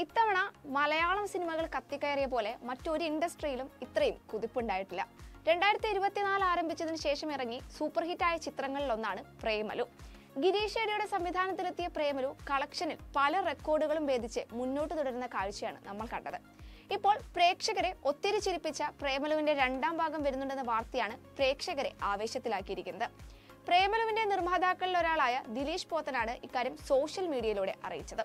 ഇത്തവണ മലയാളം സിനിമകൾ കത്തിക്കയറിയ പോലെ മറ്റൊരു ഇൻഡസ്ട്രിയിലും ഇത്രയും കുതിപ്പുണ്ടായിട്ടില്ല രണ്ടായിരത്തി ഇരുപത്തിനാല് ആരംഭിച്ചതിന് ശേഷം ഇറങ്ങി സൂപ്പർ ഹിറ്റായ ചിത്രങ്ങളിലൊന്നാണ് പ്രേമലു ഗിരീഷ് ഷെഡിയുടെ സംവിധാനത്തിലെത്തിയ പ്രേമലു കളക്ഷനിൽ പല റെക്കോർഡുകളും ഭേദിച്ച് മുന്നോട്ട് തുടരുന്ന കാഴ്ചയാണ് നമ്മൾ കണ്ടത് ഇപ്പോൾ പ്രേക്ഷകരെ ഒത്തിരി ചിരിപ്പിച്ച പ്രേമലുവിന്റെ രണ്ടാം ഭാഗം വരുന്നുണ്ടെന്ന വാർത്തയാണ് പ്രേക്ഷകരെ ആവേശത്തിലാക്കിയിരിക്കുന്നത് പ്രേമലുവിന്റെ നിർമ്മാതാക്കളിൽ ഒരാളായ ദിലീഷ് പോത്തനാണ് ഇക്കാര്യം സോഷ്യൽ മീഡിയയിലൂടെ അറിയിച്ചത്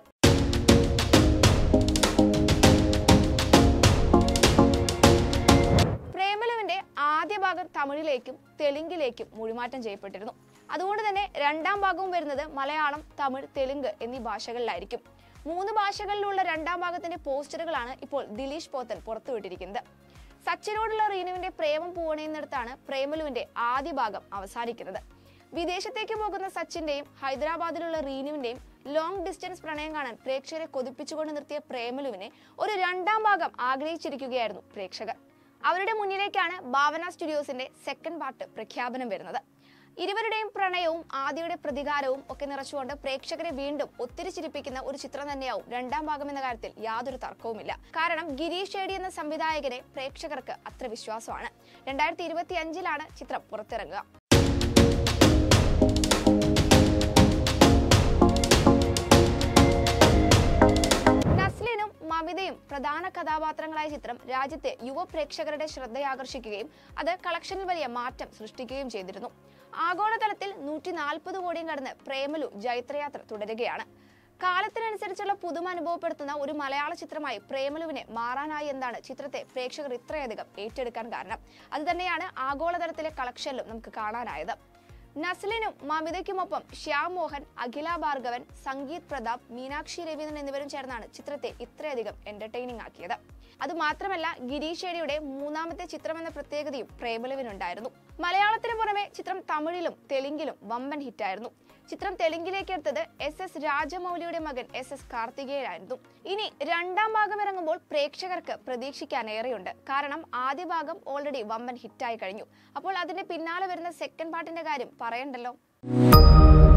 പ്രേമലുവിന്റെ ആദ്യ ഭാഗം തമിഴിലേക്കും തെലുങ്കിലേക്കും മൊഴിമാറ്റം ചെയ്യപ്പെട്ടിരുന്നു അതുകൊണ്ട് തന്നെ രണ്ടാം ഭാഗവും വരുന്നത് മലയാളം തമിഴ് തെലുങ്ക് എന്നീ ഭാഷകളിലായിരിക്കും മൂന്ന് ഭാഷകളിലുള്ള രണ്ടാം ഭാഗത്തിന്റെ പോസ്റ്ററുകളാണ് ഇപ്പോൾ ദിലീഷ് പോത്തൻ പുറത്തുവിട്ടിരിക്കുന്നത് സച്ചിനോടുള്ള റീനുവിന്റെ പ്രേമം പൂവണയുന്നിടത്താണ് പ്രേമലുവിന്റെ ആദ്യ ഭാഗം അവസാനിക്കുന്നത് വിദേശത്തേക്ക് പോകുന്ന സച്ചിന്റെയും ഹൈദരാബാദിലുള്ള റീനുവിന്റെയും ലോങ് ഡിസ്റ്റൻസ് പ്രണയം കാണാൻ പ്രേക്ഷകരെ കൊതിപ്പിച്ചുകൊണ്ട് നിർത്തിയ പ്രേമലുവിനെ ഒരു രണ്ടാം ഭാഗം ആഗ്രഹിച്ചിരിക്കുകയായിരുന്നു പ്രേക്ഷകർ അവരുടെ മുന്നിലേക്കാണ് ഭാവന സ്റ്റുഡിയോസിന്റെ സെക്കൻഡ് പാർട്ട് പ്രഖ്യാപനം വരുന്നത് ഇരുവരുടെയും പ്രണയവും ആദ്യയുടെ പ്രതികാരവും ഒക്കെ നിറച്ചുകൊണ്ട് പ്രേക്ഷകരെ വീണ്ടും ഒത്തിരി ചിരിപ്പിക്കുന്ന ഒരു ചിത്രം തന്നെയാവും രണ്ടാം ഭാഗം എന്ന കാര്യത്തിൽ യാതൊരു തർക്കവുമില്ല കാരണം ഗിരീഷ് ഷേഡി എന്ന സംവിധായകനെ പ്രേക്ഷകർക്ക് അത്ര വിശ്വാസമാണ് രണ്ടായിരത്തി ഇരുപത്തി അഞ്ചിലാണ് ചിത്രം പുറത്തിറങ്ങുക നസ്ലിനും മമിതയും പ്രധാന കഥാപാത്രങ്ങളായ ചിത്രം രാജ്യത്തെ യുവ പ്രേക്ഷകരുടെ ശ്രദ്ധയാകർഷിക്കുകയും അത് കളക്ഷനിൽ വലിയ മാറ്റം സൃഷ്ടിക്കുകയും ചെയ്തിരുന്നു ആഗോളതലത്തിൽ നൂറ്റി നാൽപ്പത് കോടിയും കടന്ന് പ്രേമലു ജൈത്രയാത്ര തുടരുകയാണ് കാലത്തിനനുസരിച്ചുള്ള പുതുമ അനുഭവപ്പെടുത്തുന്ന ഒരു മലയാള ചിത്രമായി പ്രേമലുവിനെ മാറാനായി എന്നാണ് ചിത്രത്തെ പ്രേക്ഷകർ ഇത്രയധികം ഏറ്റെടുക്കാൻ കാരണം അത് തന്നെയാണ് ആഗോളതലത്തിലെ കളക്ഷനിലും നമുക്ക് കാണാനായത് നസ്ലിനും മമിതയ്ക്കുമൊപ്പം ശ്യാം മോഹൻ അഖില ഭാർഗവൻ സംഗീത് പ്രതാപ് മീനാക്ഷി രവീന്ദ്രൻ എന്നിവരും ചേർന്നാണ് ചിത്രത്തെ ഇത്രയധികം എന്റർടൈനിങ് ആക്കിയത് അതുമാത്രമല്ല ഗിരീഷ് ഷെഡിയുടെ മൂന്നാമത്തെ ചിത്രം എന്ന പ്രത്യേകതയും പ്രേമലുവിനുണ്ടായിരുന്നു മലയാളത്തിന് പുറമെ ചിത്രം തമിഴിലും തെലുങ്കിലും വമ്പൻ ഹിറ്റായിരുന്നു ചിത്രം തെലുങ്കിലേക്ക് എടുത്തത് എസ് എസ് രാജമൗലിയുടെ മകൻ എസ് എസ് കാർത്തികേയനായിരുന്നു ഇനി രണ്ടാം ഭാഗം ഇറങ്ങുമ്പോൾ പ്രേക്ഷകർക്ക് പ്രതീക്ഷിക്കാൻ ഏറെയുണ്ട് കാരണം ആദ്യ ഭാഗം ഓൾറെഡി വമ്പൻ ഹിറ്റായി കഴിഞ്ഞു അപ്പോൾ അതിന്റെ പിന്നാലെ വരുന്ന സെക്കൻഡ് പാർട്ടിന്റെ കാര്യം പറയണ്ടല്ലോ